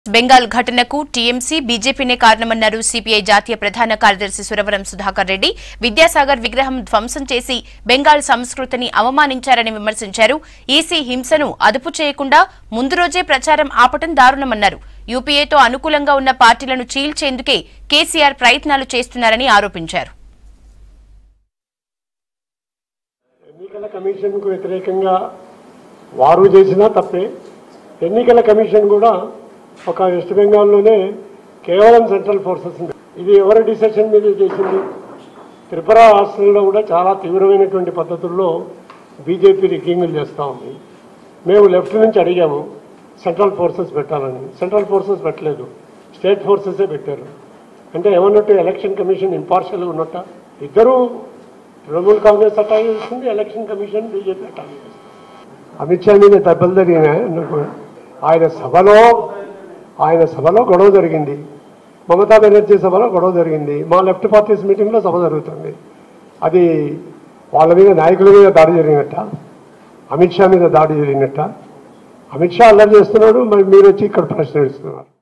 బెంగాల్ ఘటనకు TMC బీజేపీనే కారణమన్నారు CPI జాతీయ ప్రధాన కార్యదర్శి సురవరం సుధాకర్ రెడ్డి విద్యాసాగర్ విగ్రహం ధ్వంసం చేసి బెంగాల్ సంస్కృతిని అవమానించారని విమర్శించారు ఈసీ హింసను అదుపు చేయకుండా ముందు రోజే ప్రచారం ఆపటం దారుణమన్నారు యూపీఏతో అనుకూలంగా ఉన్న పార్టీలను చీల్చేందుకే కేసీఆర్ ప్రయత్నాలు చేస్తున్నారని ఆరోపించారు ఎన్నికల కమిషన్కు వ్యతిరేకంగా వారు చేసినా తప్పే ఎన్నికల కమిషన్ కూడా ఒక వెస్ట్ బెంగాల్లోనే కేవలం సెంట్రల్ ఫోర్సెస్ ఉంది. ఇది ఎవరి డిసిషన్ మీద చేసింది త్రిపుర రాష్ట్రంలో కూడా చాలా తీవ్రమైనటువంటి పద్ధతుల్లో బీజేపీ రిగ్గింగ్లు చేస్తూ ఉంది మేము లెఫ్ట్ నుంచి అడిగాము సెంట్రల్ ఫోర్సెస్ పెట్టాలని సెంట్రల్ ఫోర్సెస్ పెట్టలేదు స్టేట్ ఫోర్సెసే పెట్టారు అంటే ఏమన్నట్టు ఎలక్షన్ కమిషన్ ఇంపార్షియల్గా ఉన్నట్ట ఇద్దరు తృణమూల్ కాంగ్రెస్ అటాక్ చేస్తుంది ఎలక్షన్ కమిషన్ బీజేపీ అటాక్ చేస్తుంది అమిత్ షా మీద దెబ్బలు జరిగినాయి నాకు ఆయన సభలో ఆయన సభలో గొడవ జరిగింది మమతా బెనర్జీ సభలో గొడవ జరిగింది మా లెఫ్ట్ పార్టీస్ మీటింగ్లో సభ జరుగుతుంది అది వాళ్ళ మీద నాయకుల మీద దాడి జరిగినట్ట అమిత్ షా మీద దాడి జరిగినట్ట అమిత్ షా అల్లరి చేస్తున్నాడు మరి మీరు వచ్చి ఇక్కడ ప్రశ్న ఇస్తున్నారు